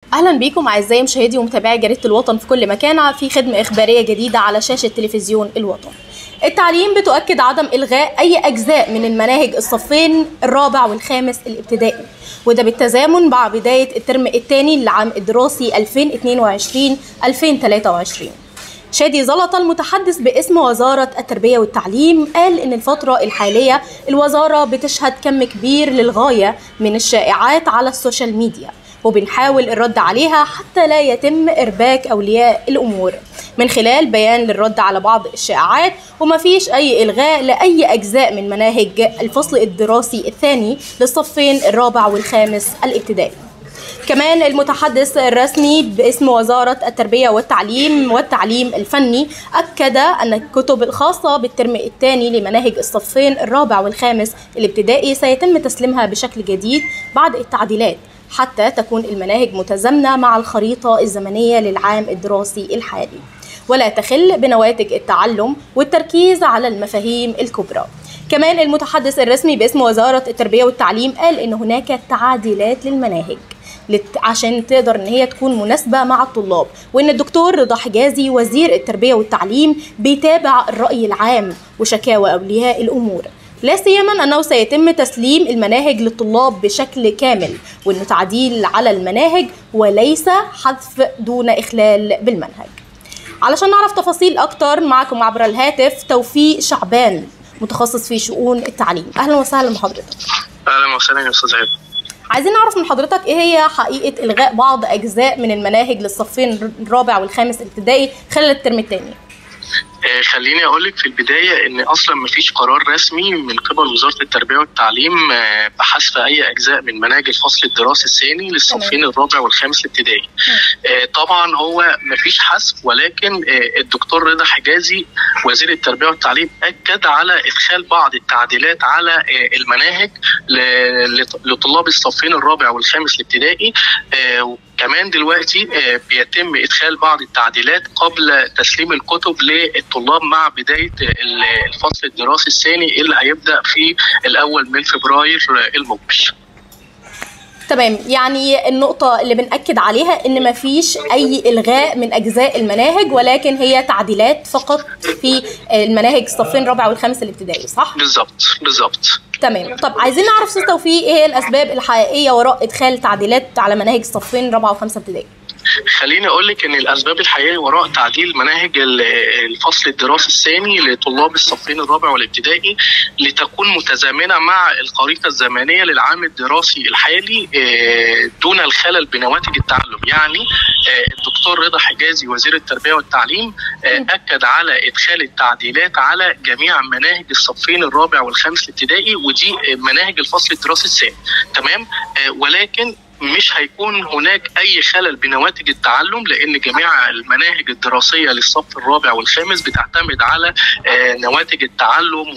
اهلا بيكم اعزائي مشاهدي ومتابعي جريده الوطن في كل مكان في خدمه اخباريه جديده على شاشه تلفزيون الوطن. التعليم بتؤكد عدم الغاء اي اجزاء من المناهج الصفين الرابع والخامس الابتدائي وده بالتزامن مع بدايه الترم الثاني للعام الدراسي 2022 2023. شادي زلطة المتحدث باسم وزارة التربية والتعليم قال إن الفترة الحالية الوزارة بتشهد كم كبير للغاية من الشائعات على السوشيال ميديا وبنحاول الرد عليها حتى لا يتم إرباك أولياء الأمور من خلال بيان للرد على بعض الشائعات ومفيش أي إلغاء لأي أجزاء من مناهج الفصل الدراسي الثاني للصفين الرابع والخامس الابتدائي كمان المتحدث الرسمي باسم وزارة التربية والتعليم والتعليم الفني أكد أن الكتب الخاصة بالترم الثاني لمناهج الصفين الرابع والخامس الابتدائي سيتم تسليمها بشكل جديد بعد التعديلات حتى تكون المناهج متزامنة مع الخريطة الزمنية للعام الدراسي الحالي ولا تخل بنواتج التعلم والتركيز على المفاهيم الكبرى كمان المتحدث الرسمي باسم وزارة التربية والتعليم قال إن هناك تعديلات للمناهج عشان تقدر ان هي تكون مناسبه مع الطلاب وان الدكتور رضا حجازي وزير التربيه والتعليم بيتابع الراي العام وشكاوى اولياء الامور لا سيما انه سيتم تسليم المناهج للطلاب بشكل كامل وانه تعديل على المناهج وليس حذف دون اخلال بالمنهج علشان نعرف تفاصيل اكتر معكم عبر الهاتف توفيق شعبان متخصص في شؤون التعليم اهلا وسهلا بحضرتك اهلا وسهلا يا استاذ عيد عايزين نعرف من حضرتك ايه هي حقيقه الغاء بعض اجزاء من المناهج للصفين الرابع والخامس الابتدائي خلال الترم الثاني خليني اقول لك في البدايه ان اصلا ما فيش قرار رسمي من قبل وزاره التربيه والتعليم بحذف اي اجزاء من مناهج الفصل الدراسي الثاني للصفين الرابع والخامس الابتدائي. طبعا هو ما فيش حذف ولكن الدكتور رضا حجازي وزير التربيه والتعليم اكد على ادخال بعض التعديلات على المناهج لطلاب الصفين الرابع والخامس الابتدائي كمان دلوقتي بيتم ادخال بعض التعديلات قبل تسليم الكتب للطلاب مع بدايه الفصل الدراسي الثاني اللي هيبدا في الاول من فبراير المقبل. تمام يعني النقطة اللي بنأكد عليها إن مفيش أي إلغاء من أجزاء المناهج ولكن هي تعديلات فقط في المناهج الصفين الرابع والخامس الابتدائي صح؟ بالظبط بالظبط تمام طب عايزين نعرف استاذ توفيق ايه هي الاسباب الحقيقيه وراء ادخال تعديلات على مناهج الصفين رابعه وخمسه ابتدائي خليني اقول لك ان الاسباب الحقيقيه وراء تعديل مناهج الفصل الدراسي الثاني لطلاب الصفين الرابع والابتدائي لتكون متزامنه مع الخريطه الزمنيه للعام الدراسي الحالي دون الخلل بنواتج التعلم يعني الدكتور رضا حجازي وزير التربيه والتعليم اكد على ادخال التعديلات على جميع مناهج الصفين الرابع والخامس الابتدائي ودي مناهج الفصل الدراسي الثاني تمام ولكن مش هيكون هناك اي خلل بنواتج التعلم لان جميع المناهج الدراسيه للصف الرابع والخامس بتعتمد على نواتج التعلم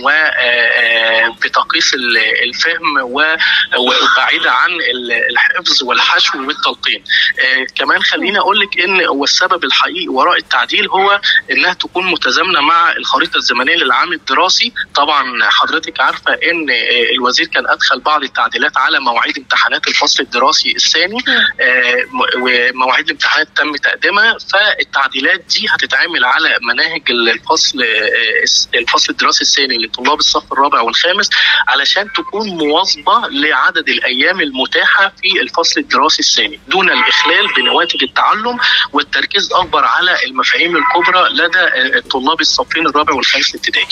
وبتقييس الفهم وبعيده عن الحفظ والحشو والتلقين كمان خليني اقول لك ان هو السبب الحقيقي وراء التعديل هو انها تكون متزامنه مع الخريطه الزمنيه للعام الدراسي طبعا حضرتك عارفه ان الوزير كان ادخل بعض التعديلات على مواعيد امتحانات الفصل الدراسي الثاني آه ومواعيد الامتحانات تم تقديمها فالتعديلات دي هتتعمل على مناهج الفصل آه الفصل الدراسي الثاني لطلاب الصف الرابع والخامس علشان تكون مواظبه لعدد الايام المتاحه في الفصل الدراسي الثاني دون الاخلال بنواتج التعلم والتركيز اكبر على المفاهيم الكبرى لدى طلاب الصفين الرابع والخامس الابتدائي.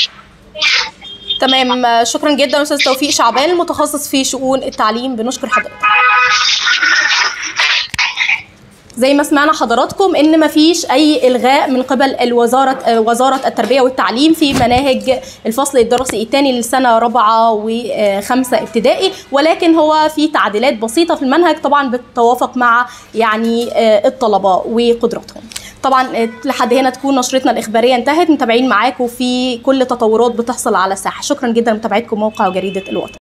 تمام شكرا جدا استاذ توفيق شعبان المتخصص في شؤون التعليم بنشكر حضرتك زي ما سمعنا حضراتكم ان مفيش اي الغاء من قبل الوزاره وزاره التربيه والتعليم في مناهج الفصل الدراسي الثاني للسنه رابعه وخمسه ابتدائي ولكن هو في تعديلات بسيطه في المنهج طبعا بتتوافق مع يعني الطلبه وقدراتهم طبعا لحد هنا تكون نشرتنا الاخباريه انتهت متابعين معاكم في كل تطورات بتحصل على الساحه شكرا جدا لمتابعتكم موقع وجريده الوطن